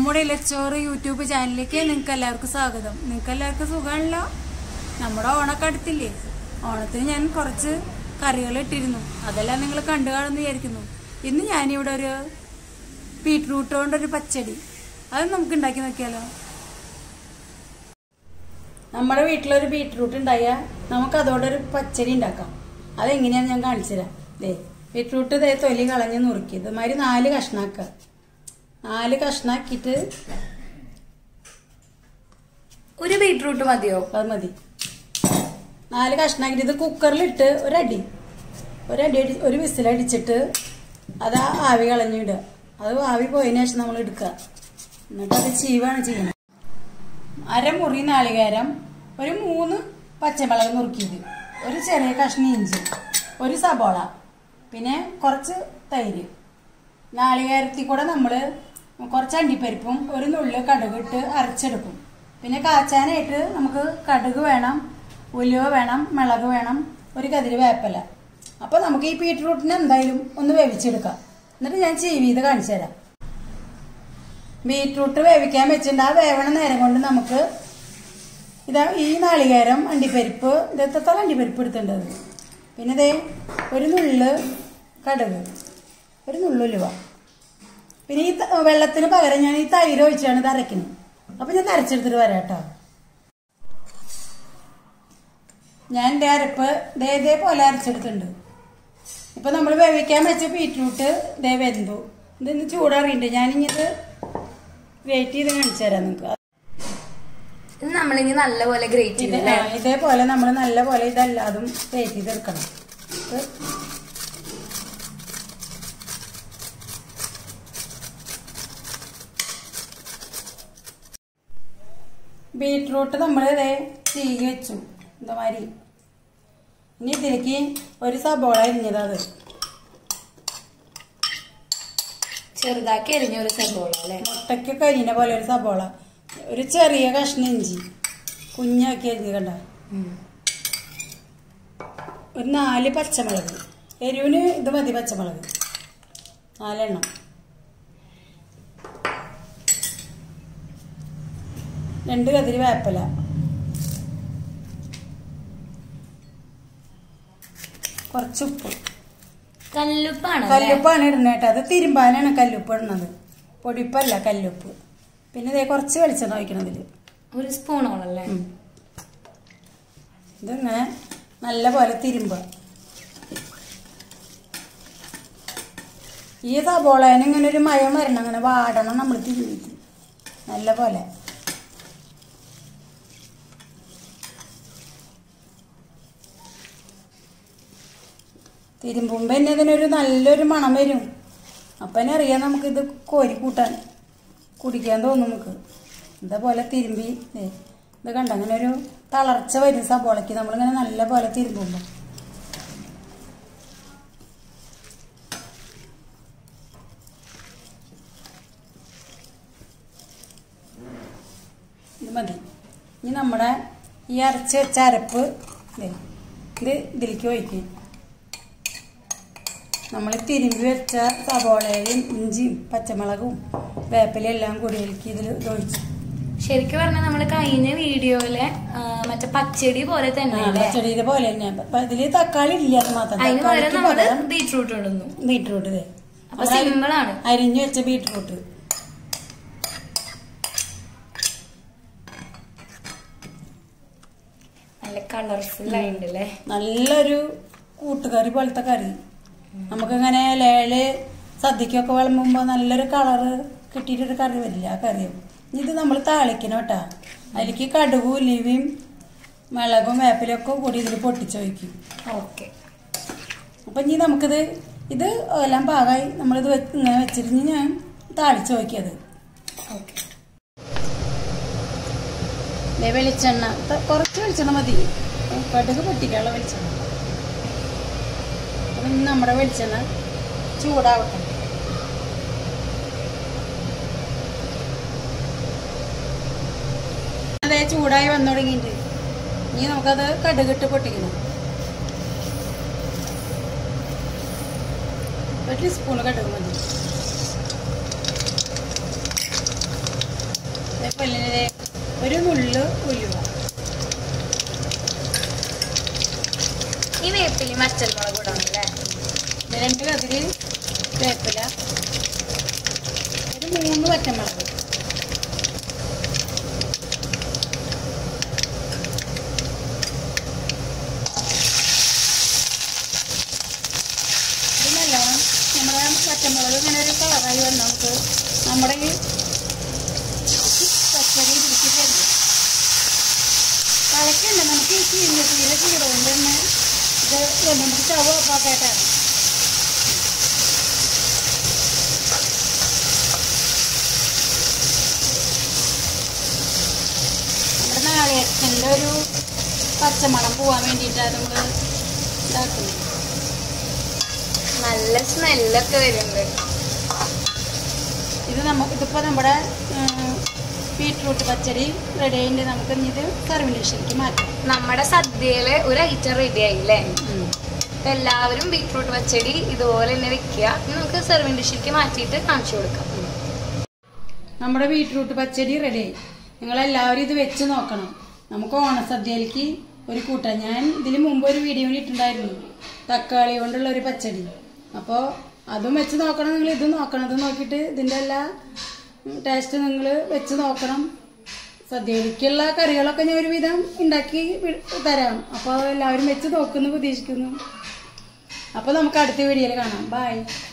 നമ്മുടെ ഇലച്ചോറ് യൂട്യൂബ് ചാനലിലേക്ക് നിങ്ങൾക്ക് എല്ലാവർക്കും സ്വാഗതം നിങ്ങൾക്ക് എല്ലാവർക്കും സുഖമാണല്ലോ നമ്മുടെ ഓണൊക്കെ അടുത്തില്ലേ ഓണത്തിന് ഞാൻ കുറച്ച് കറികൾ ഇട്ടിരുന്നു അതെല്ലാം നിങ്ങൾ കണ്ടു കാണുമെന്ന് വിചാരിക്കുന്നു ഇന്ന് ഞാനിവിടെ ഒരു ബീട്രൂട്ട് കൊണ്ടൊരു പച്ചടി അത് നമുക്ക് ഉണ്ടാക്കി നോക്കിയാലോ നമ്മുടെ വീട്ടിലൊരു ബീട്രൂട്ട് ഉണ്ടായാൽ നമുക്ക് അതോടൊരു പച്ചടി ഉണ്ടാക്കാം അതെങ്ങനെയാന്ന് ഞാൻ കാണിച്ചു തരാം ദേ ബീട്രൂട്ട് ദേ തൊലി കളഞ്ഞ് നുറുക്കി ഇതുമാതിരി നാല് കഷ്ണാക്കുക നാല് കഷ്ണാക്കിയിട്ട് ഒരു ബീട്രൂട്ട് മതിയോ അത് മതി നാല് കഷ്ണാക്കിയിട്ട് ഇത് കുക്കറിലിട്ട് ഒരടി ഒരടി അടി ഒരു വിസിലടിച്ചിട്ട് അത് ആ ആവി കളഞ്ഞിടുക അത് ആവി പോയതിനു ശേഷം നമ്മൾ എടുക്കുക എന്നിട്ട് അത് ചീവാണ് ചെയ്യണം അരമുറി നാളികേരം ഒരു മൂന്ന് പച്ചമുളക് നുറുക്കിയത് ഒരു ചെറിയ കഷ്ണം ഇഞ്ചി ഒരു സബോള പിന്നെ കുറച്ച് തൈര് നാളികേരത്തിൽ കൂടെ നമ്മൾ കുറച്ച് അണ്ടിപ്പരിപ്പും ഒരു നുള്ളി കടുക് ഇട്ട് അരച്ചെടുക്കും പിന്നെ കാച്ചാനായിട്ട് നമുക്ക് കടുക് വേണം ഉലുവ വേണം മിളക് വേണം ഒരു കതിര് വേപ്പല അപ്പോൾ നമുക്ക് ഈ ബീട്രൂട്ടിനെ എന്തായാലും ഒന്ന് വേവിച്ചെടുക്കാം എന്നിട്ട് ഞാൻ ചീവി ഇത് കാണിച്ചു തരാം ബീട്രൂട്ട് വേവിക്കാൻ വെച്ചിട്ടുണ്ട് ആ വേവണ നേരം കൊണ്ട് നമുക്ക് ഇതാ ഈ നാളികേരം അണ്ടിപ്പരിപ്പ് ഇതെത്ര അണ്ടിപ്പരിപ്പ് എടുത്തിട്ടുണ്ട് പിന്നെ ഇതേ ഒരു നുള്ള് കടുക് ഒരു നുള്ളുലുവ പിന്നെ ഈ ത- വെള്ളത്തിന് പകരം ഞാൻ ഈ തൈര് ഒഴിച്ചാണ് ഇത് അരയ്ക്കുന്നത് അപ്പൊ ഞാൻ ഇത് അരച്ചെടുത്തിട്ട് വരാം കേട്ടോ ഞാൻ എൻ്റെ അരപ്പ് ദേ ഇതേപോലെ അരച്ചെടുത്തിട്ടുണ്ട് ഇപ്പൊ നമ്മൾ വേവിക്കാൻ വെച്ച ബീറ്റ്റൂട്ട് ദേ വെന്തു ഇതിന്ന് ചൂടാറിയിട്ടുണ്ട് ഞാനിഞ്ഞത് വെയിറ്റ് ചെയ്ത് കാണിച്ചു തരാം നിങ്ങൾക്ക് ഇത് നമ്മളിനി നല്ലപോലെ ഗ്രേറ്റ് ഇത് ചെയ്യും അല്ലേ ആ, ഇതേപോലെ നമ്മൾ നല്ല പോലെ ഇതെല്ലാതും വെയിറ്റ് ചെയ്തെടുക്കണം ഇത് ബീട്രൂട്ട് നമ്മൾ ഇതേ ചീകി വെച്ചു എന്താ മാതിരി ഇനി ഇതിലേക്ക് ഒരു സബോള അരിഞ്ഞത് ചെറുതാക്കി എരിഞ്ഞ ഒരു സബോള അല്ലേ മുട്ടയ്ക്കൊക്കെ അരിഞ്ഞ പോലെ ഒരു സബോള ഒരു ചെറിയ കഷ്ണം ഇഞ്ചി കുഞ്ഞാക്കി അരിഞ്ഞ് കണ്ട ഒരു നാല് പച്ചമുളക് എരിവിന് ഇത് മതി പച്ചമുളക് നാലെണ്ണം രണ്ട് കതിരി വേപ്പല കുറച്ച് ഉപ്പ് കല്ലുപ്പാണ് കല്ലുപ്പാണ് ഇടുന്നത് കേട്ടോ അത് തിരുമ്പാനാണ് കല്ലുപ്പ് ഇടുന്നത് പൊടിപ്പല്ല കല്ലുപ്പ് പിന്നെ ഇതേ കുറച്ച് വെളിച്ചെണ്ണ ഒഴിക്കണതില് ഒരു സ്പൂണോളം അല്ലേ ഉം. ഇതിങ്ങനെ നല്ല പോലെ തിരുമ്പ ഈ സബോളേന് ഇങ്ങനെ ഒരു മയം വരണം അങ്ങനെ വാടണം നമ്മൾ തിരുമ്പിട്ട് നല്ല പോലെ തിരുമ്പുമ്പോ തന്നെ ഇതിനൊരു നല്ലൊരു മണം വരും അപ്പനെ അറിയാം നമുക്കിത് കോരി കൂട്ടാൻ കുടിക്കാൻ തോന്നും നമുക്ക് ഇതേപോലെ തിരുമ്പി ദേ, ഇത് കണ്ട അങ്ങനെ ഒരു തളർച്ച വരും സബോളയ്ക്ക് നമ്മളിങ്ങനെ നല്ല പോലെ തിരുമ്പുമ്പോൾ ഇത് മതി ഇനി നമ്മുടെ ഈ അരച്ച് വെച്ച അരപ്പ് ദേ, ഇത് ഇതിലേക്ക് ഒഴിക്കും നമ്മൾ തിരുമ്പി വെച്ച സബോളയും ഇഞ്ചിയും പച്ചമുളകും വേപ്പിലയും എല്ലാം കൂടി ഇതിലേക്ക് ഇതിൽ ഒഴിച്ചു ശരിക്കും പറഞ്ഞാൽ നമ്മള് കഴിഞ്ഞ വീഡിയോയിലെ ആ, മറ്റേ പച്ചടി പോലെ തന്നെ അല്ലേ പച്ചടിയുടെ പോലെ തന്നെ അപ്പൊ ഇതില് തക്കാളി ഇല്ല അത് മാത്രം അതിന് പകരം തക്കാളിക്ക് നമ്മള് പകരം ബീട്രൂട്ട് ഇടുന്നു ബീട്രൂട്ട് ഇതേ അപ്പൊ സിമ്പിൾ ആണ് അരിഞ്ഞു വെച്ച ബീട്രൂട്ട് നല്ല കളർഫുൾ ആയിട്ടുണ്ട് അല്ലേ നല്ലൊരു കൂട്ടുകറി പോലത്തെ കറി നമുക്കിങ്ങനെ ഇലയില് സദ്യക്കൊക്കെ വിളമ്പുമ്പോൾ നല്ലൊരു കളറ് കിട്ടിയിട്ടൊരു കറി വരില്ല ആ കറി ഇനി ഇത് നമ്മൾ താളിക്കണം കേട്ടാ അതിലേക്ക് കടുകും ഉലിവയും മിളകും വേപ്പിലൊക്കെ കൂടി ഇതിൽ പൊട്ടിച്ച് വയ്ക്കും ഓക്കെ അപ്പം ഇനി നമുക്കിത് ഇത് എല്ലാം പാകമായി നമ്മളിത് വെച്ച് ഇങ്ങനെ വെച്ചിരുന്ന് ഞാൻ താളിച്ച് നോക്കിയത് ഓക്കെ ദേ വെളിച്ചെണ്ണ ത- കുറച്ച് വെളിച്ചെണ്ണ മതി കടുക് പൊട്ടിക്കാനുള്ള വെളിച്ചെണ്ണ അപ്പം ഇനി നമ്മുടെ വെളിച്ചെണ്ണ ചൂടാവട്ടെ അതെ ചൂടായി വന്നു തുടങ്ങിയിട്ട് ഇനി നമുക്കത് കടുകിട്ട് പൊട്ടിക്കണം ഒരു ടീസ്പൂൺ കടുക് മതി അതേപോലെ ദേ ഒരു നുള്ളു ഉലുവ ഈ വേപ്പിലി മച്ചൽ മുളക് ഇടണം അല്ലേ ദേ രണ്ട് കതിര് വേപ്പില ഒരു മൂന്ന് പച്ചമുളക് ഇത് നല്ലോണം നമ്മുടെ പച്ചമുളക് ഇങ്ങനെ ഒരു കളറായി വന്നാൽ നമുക്ക് നമ്മുടെ ഈ പച്ചടി പിടിച്ച് തരും കളക്കണ്ട നമുക്ക് ഈ ചീഞ്ഞ തീരെ ചീടുകൊണ്ട് തന്നെ ഇത് നമുക്ക് ചവ ഓഫാക്കായിട്ടാണ് നമ്മുടെ നാളികേരത്തിൻ്റെ ഒരു പച്ചമണം പോവാൻ വേണ്ടിയിട്ടാണ് നമ്മൾ ഇതാക്കുന്നത് നല്ല സ്മെല്ലൊക്കെ വരുന്നുണ്ട് ഇത് നമ്മ ഇതിപ്പോൾ നമ്മുടെ ബീട്രൂട്ട് പച്ചടി റെഡി ആയിട്ട് നമുക്ക് ഇനി ഇത് സർവിംഗ് ഡിഷിലേക്ക് മാറ്റാം നമ്മുടെ സദ്യയില് ഒരു ഐറ്റം റെഡി ആയില്ലേ അപ്പൊ എല്ലാവരും ബീട്രൂട്ട് പച്ചടി ഇതുപോലെ തന്നെ വെക്കുക ഇനി നമുക്ക് സെർവിങ് ഡിഷിലേക്ക് മാറ്റിയിട്ട് കാണിച്ചു കൊടുക്കാം നമ്മുടെ ബീട്രൂട്ട് പച്ചടി റെഡിയായി നിങ്ങളെല്ലാവരും ഇത് വെച്ച് നോക്കണം നമുക്ക് ഓണസദ്യയിലേക്ക് ഒരു കൂട്ടാൻ ഞാൻ ഇതിന് മുമ്പ് ഒരു വീഡിയോ ഇട്ടിട്ടുണ്ടായിരുന്നു തക്കാളി കൊണ്ടുള്ള ഒരു പച്ചടി അപ്പോൾ അതും വെച്ച് നോക്കണം നിങ്ങൾ ഇത് നോക്കണം ഇത് നോക്കിയിട്ട് ഇതിൻ്റെ എല്ലാ ടേസ്റ്റ് നിങ്ങൾ വെച്ച് നോക്കണം സദ്യയിലേക്കുള്ള കറികളൊക്കെ ഞാൻ ഒരുവിധം ഉണ്ടാക്കി വി- തരാം അപ്പോൾ എല്ലാവരും വെച്ച് നോക്കുന്നു പ്രതീക്ഷിക്കുന്നു അപ്പോൾ നമുക്ക് അടുത്ത വീഡിയോയിൽ കാണാം ബൈ